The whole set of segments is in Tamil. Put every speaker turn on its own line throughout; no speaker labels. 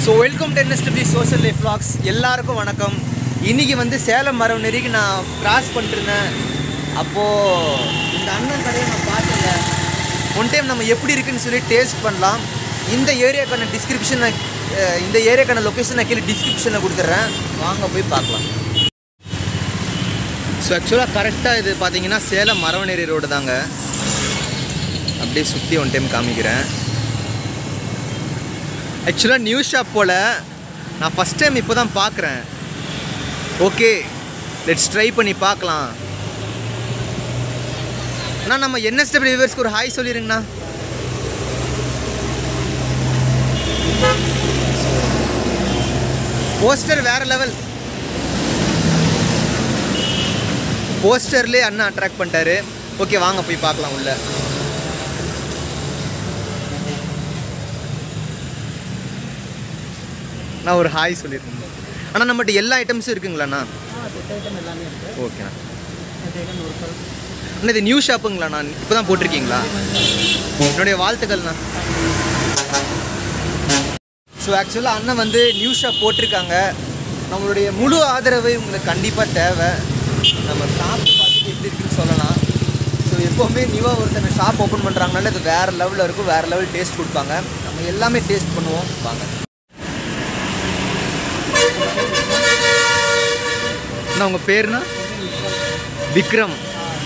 So welcome to NSW social life vlogs எல்லாருக்கும் வணக்கம் இன்னைக்கு வந்து சேலம் மரம் நெருக்கி நான் கிராஸ் பண்ணிருந்தேன் அப்போது இந்த அண்ணன் கடையை நான் பார்த்தேங்க ஒன் டைம் நம்ம எப்படி இருக்குன்னு சொல்லி டேஸ்ட் பண்ணலாம் இந்த ஏரியாக்கான டிஸ்கிரிப்ஷன் இந்த ஏரியாக்கான லொக்கேஷன் நான் கீழே டிஸ்கிரிப்ஷனில் கொடுத்துட்றேன் வாங்க போய் பார்க்கலாம் ஸோ ஆக்சுவலாக கரெக்டாக இது பார்த்தீங்கன்னா சேலம் மரவநேரி ரோடு தாங்க அப்படியே சுற்றி ஒன் டைம் காமிக்கிறேன் ஆக்சுவலாக நியூ ஷாப் போல் நான் ஃபஸ்ட் டைம் இப்போ தான் பார்க்குறேன் ஓகே லெட்ஸ் ட்ரை பண்ணி பார்க்கலாம் அண்ணா நம்ம என்எஸ்டபிள் வியூவர்ஸ்க்கு ஒரு ஹாய் சொல்லிடுங்கண்ணா போஸ்டர் வேற லெவல் போஸ்டர்லேயே அண்ணா அட்ராக்ட் பண்ணிட்டாரு ஓகே வாங்க போய் பார்க்கலாம் உள்ள நான் ஒரு ஹாய் சொல்லியிருக்கேன் அண்ணா நம்மகிட்ட எல்லா ஐட்டம்ஸும் இருக்குங்களாண்ணா ஓகேண்ணா அண்ணா இது நியூ ஷாப்புங்களாண்ணா இப்போ தான் போட்டிருக்கீங்களா என்னுடைய வாழ்த்துக்கள்ண்ணா ஸோ ஆக்சுவலாக அண்ணன் வந்து நியூ ஷாப் போட்டிருக்காங்க நம்மளுடைய முழு ஆதரவு உங்களுக்கு கண்டிப்பாக தேவை நம்ம சாப்பிட்டு பார்த்துட்டு எப்படி இருக்குன்னு சொல்லலாம் ஸோ எப்போவுமே நியூவாக ஒருத்தங்க ஷாப் ஓப்பன் பண்ணுறாங்கனால இது வேறு லெவலில் இருக்கும் வேறு லெவல் டேஸ்ட் கொடுப்பாங்க நம்ம எல்லாமே டேஸ்ட் பண்ணுவோம் வாங்க அண்ணா உங்கள் பேருண்ணா விக்ரம்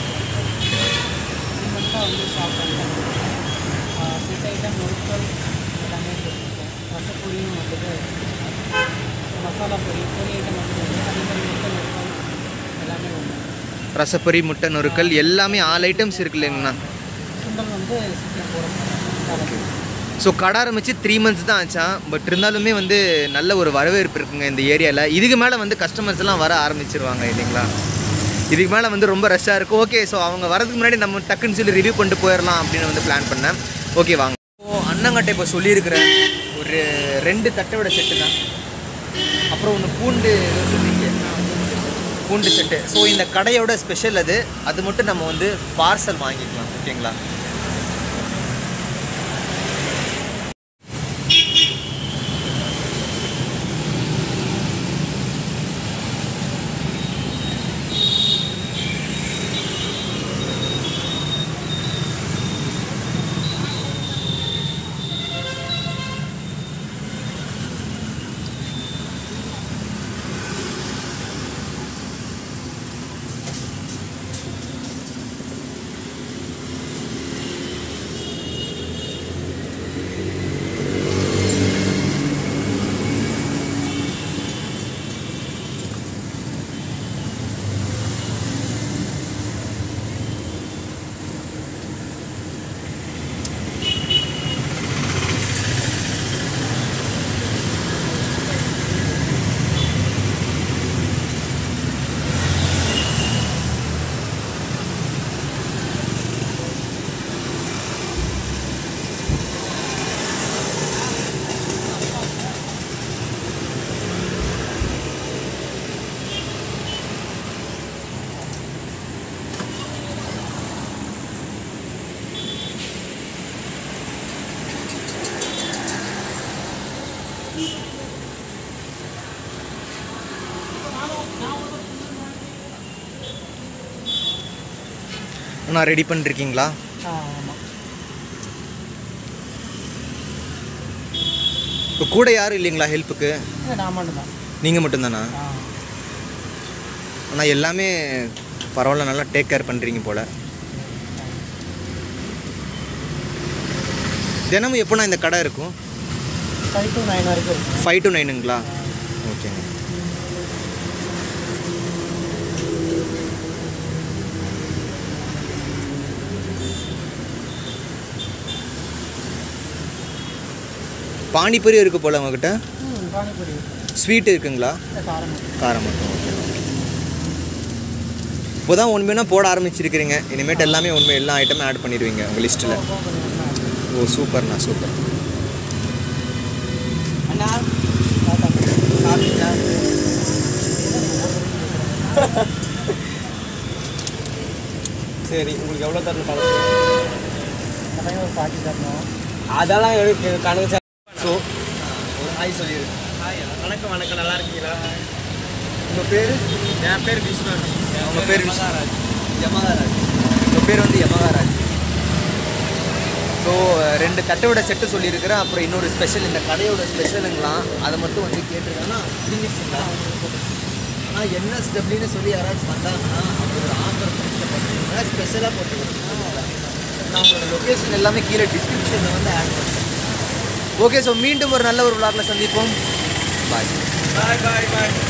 ஸ்வீட் ஐட்டம் நொறுக்கல் எல்லாமே போட்டிருக்கேன் ரசப்பொரியும் வந்துட்டு மசாலா பொரி பொரி ஐட்டம் வந்து அதே மாதிரி முட்டை நொறுக்கல் எல்லாமே ஒன்று
ரசப்பொரி முட்டை நொறுக்கல் எல்லாமே ஆல் ஐட்டம்ஸ் இருக்கு இல்லைங்கண்ணா
சுண்டல் வந்து சீக்கிரம் போட
ஸோ கடை ஆரம்பிச்சு த்ரீ மந்த்ஸ் தான் ஆச்சான் பட் இருந்தாலுமே வந்து நல்ல ஒரு வரவேற்பு இருக்குங்க இந்த ஏரியாவில் இதுக்கு மேலே வந்து கஸ்டமர்ஸ் எல்லாம் வர ஆரம்பிச்சிருவாங்க இல்லைங்களா இதுக்கு மேலே வந்து ரொம்ப ரஷ்ஷாக இருக்கும் ஓகே ஸோ அவங்க வரதுக்கு முன்னாடி நம்ம டக்குன்னு சொல்லி ரிவ்யூ பண்ணிட்டு போயிடலாம் அப்படின்னு வந்து பிளான் பண்ணேன் ஓகே வாங்க ஓ அண்ணங்கிட்ட இப்போ சொல்லியிருக்கிறேன் ஒரு ரெண்டு தட்டோட செட்டு தான் அப்புறம் ஒன்று பூண்டு ஏதோ சொன்னீங்க பூண்டு செட்டு ஸோ இந்த கடையோட ஸ்பெஷல் அது அது மட்டும் நம்ம வந்து பார்சல் வாங்கிக்கலாம் ஓகேங்களா அண்ணா ரெடி பண்ணிருக்கீங்களா
ஆமாம்
இப்போ கூட யாரும் இல்லைங்களா ஹெல்ப்புக்கு
நான் மட்டும் தான்
நீங்கள் மட்டும்தானா ஆனால் எல்லாமே பரவாயில்ல நல்லா டேக் கேர் பண்ணுறீங்க போல் தினமும் எப்போனா இந்த கடை இருக்கும்
ஃபைவ் டு நைன் வரைக்கும் இருக்கும்
ஃபைவ் டு நைனுங்களா ஓகேங்க பானிபூரி இருக்குது போல் உங்ககிட்ட
ம் பானிபூரி
ஸ்வீட் இருக்குங்களா
காரம்
காரம் மட்டும் ஓகே இப்போ தான் உண்மையான போட ஆரம்பிச்சிருக்கிறீங்க இனிமேட்டு எல்லாமே உண்மை எல்லா ஐட்டமும் ஆட் பண்ணிடுவீங்க உங்கள் லிஸ்ட்டில் ஓ சூப்பர்ண்ணா சூப்பர்
அண்ணா
சாப்பிட்டீங்களா
சரி உங்களுக்கு எவ்வளோ தரணும் பழம்
நிறைய ஒரு பாட்டி தரணும்
அதெல்லாம் எனக்கு கணக்கு
ஸோ ஒரு ஹாய் சொல்லிடு
வணக்கம் வணக்கம் நல்லா இருக்கீங்களா
உங்கள் பேர்
என் பேர் விஸ்வன்
உங்க பேர் விஷ்ணு யமகாராஜ் உங்கள் பேர் வந்து யமகாராஜ் ஸோ ரெண்டு கட்டையோட செட்டு சொல்லியிருக்கிறேன் அப்புறம் இன்னொரு ஸ்பெஷல் இந்த கடையோட ஸ்பெஷலுங்களாம் அதை மட்டும் வந்து கேட்டிருக்காங்கன்னா புரிஞ்சிச்சுங்களா ஆனால் என்எஸ்டபிள்யூன்னு சொல்லி யாராச்சும் வந்தாங்கன்னா அப்படி ஒரு ஆஃபர் ப்ரைஸில் பண்ணுறீங்க ஸ்பெஷலாக போட்டு கொடுத்துருக்காங்க. நான் உங்களோட லொக்கேஷன் எல்லாமே கீழே டிஸ்கிரிப்ஷனில் வந்து ஆட் பண்ணுறேன் ஓகே ஸோ மீண்டும் ஒரு நல்ல ஒரு vlogல சந்திப்போம் பாய்
பாய் பாய் பாய்